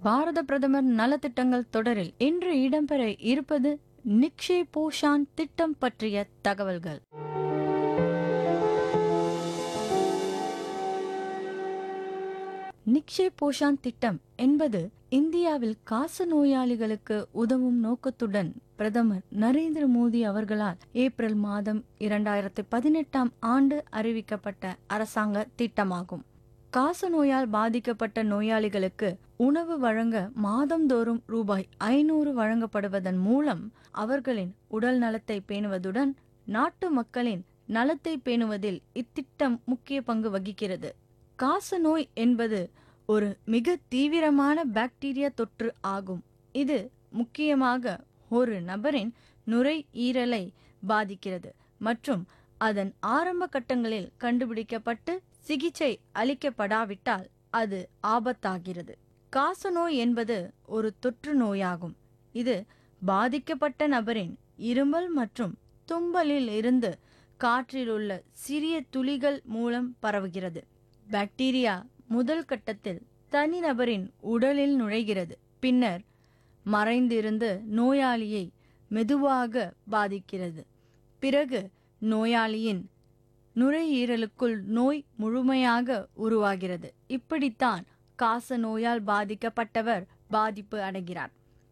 பாரத பிரதமர் நலத்திட்டங்கள் தொடரில் இன்று இடம்பெற இருப்பது நிக்ஷே போஷான் திட்டம் பற்றிய தகவல்கள் நிக்ஷே போஷான் திட்டம் என்பது இந்தியாவில் காச நோயாளிகளுக்கு உதவும் நோக்கத்துடன் பிரதமர் நரேந்திர மோடி அவர்களால் ஏப்ரல் மாதம் இரண்டாயிரத்தி பதினெட்டாம் ஆண்டு அறிவிக்கப்பட்ட அரசாங்க திட்டமாகும் காச நோயால் பாதிக்கப்பட்ட நோயாளிகளுக்கு உணவு வழங்க மாதந்தோறும் ரூபாய் ஐநூறு வழங்கப்படுவதன் மூலம் அவர்களின் உடல் நலத்தை பேணுவதுடன் நாட்டு மக்களின் நலத்தை பேணுவதில் இத்திட்டம் முக்கிய பங்கு வகிக்கிறது காச நோய் என்பது ஒரு மிக தீவிரமான பாக்டீரியா தொற்று ஆகும் இது முக்கியமாக ஒரு நபரின் நுரையீரலை பாதிக்கிறது மற்றும் அதன் ஆரம்ப கட்டங்களில் கண்டுபிடிக்கப்பட்டு சிகிச்சை அளிக்கப்படாவிட்டால் அது ஆபத்தாகிறது காசநோய் என்பது ஒரு தொற்று நோயாகும் இது பாதிக்கப்பட்ட நபரின் இருமல் மற்றும் தும்பலில் இருந்து காற்றில் உள்ள சிறிய துளிகள் மூலம் பரவுகிறது பாக்டீரியா முதல் கட்டத்தில் தனிநபரின் உடலில் நுழைகிறது பின்னர் மறைந்திருந்து நோயாளியை மெதுவாக பாதிக்கிறது பிறகு நோயாளியின் நுரையீரலுக்குள் நோய் முழுமையாக உருவாகிறது இப்படித்தான் காச நோயால் பாதிக்கப்பட்டவர் பாதிப்பு அடைகிறார்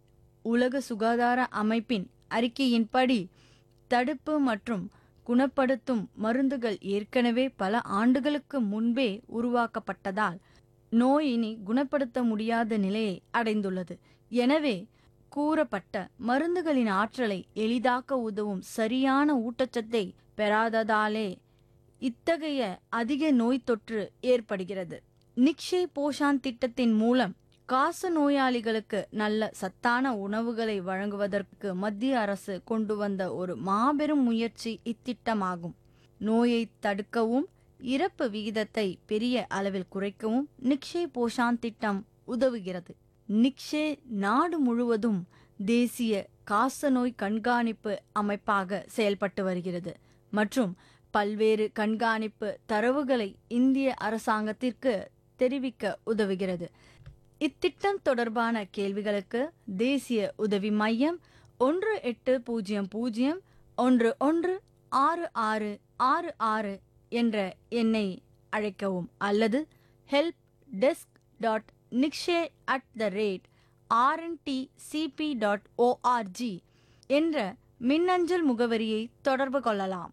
உலக சுகாதார அமைப்பின் அறிக்கையின்படி தடுப்பு மற்றும் குணப்படுத்தும் மருந்துகள் ஏற்கனவே பல ஆண்டுகளுக்கு முன்பே உருவாக்கப்பட்டதால் நோய் இனி குணப்படுத்த முடியாத நிலையை அடைந்துள்ளது எனவே கூறப்பட்ட மருந்துகளின் ஆற்றலை எளிதாக்க உதவும் சரியான ஊட்டச்சத்தை பெறாததாலே இத்தகைய அதிக நோய் தொற்று ஏற்படுகிறது நிக்ஷே போஷான் திட்டத்தின் மூலம் காச நோயாளிகளுக்கு நல்ல சத்தான உணவுகளை வழங்குவதற்கு மத்திய அரசு கொண்டு வந்த ஒரு மாபெரும் முயற்சி இத்திட்டமாகும் நோயை தடுக்கவும் இறப்பு விகிதத்தை பெரிய அளவில் குறைக்கவும் நிக்ஷே போஷான் திட்டம் உதவுகிறது நிக்ஷே நாடு முழுவதும் தேசிய காசநோய் கண்காணிப்பு அமைப்பாக செயல்பட்டு வருகிறது மற்றும் பல்வேறு கண்காணிப்பு தரவுகளை இந்திய அரசாங்கத்திற்கு தெரிவிக்க உதவுகிறது இத்திட்டம் தொடர்பான கேள்விகளுக்கு தேசிய உதவி மையம் ஒன்று எட்டு பூஜ்ஜியம் பூஜ்ஜியம் ஒன்று ஒன்று ஆறு ஆறு ஆறு ஆறு என்ற எண்ணை அழைக்கவும் அல்லது help desk dot Nikshay at the rate RNT CP dot org என்ற மின்னஞ்சல் முகவரியை தொடர்பு கொள்ளலாம்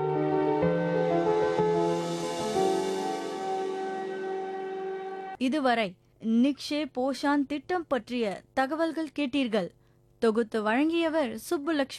இதுவரை நிக்ஷே போஷான் திட்டம் பற்றிய தகவல்கள் கேட்டீர்கள் தொகுத்து வழங்கியவர் சுப்புலட்சுமி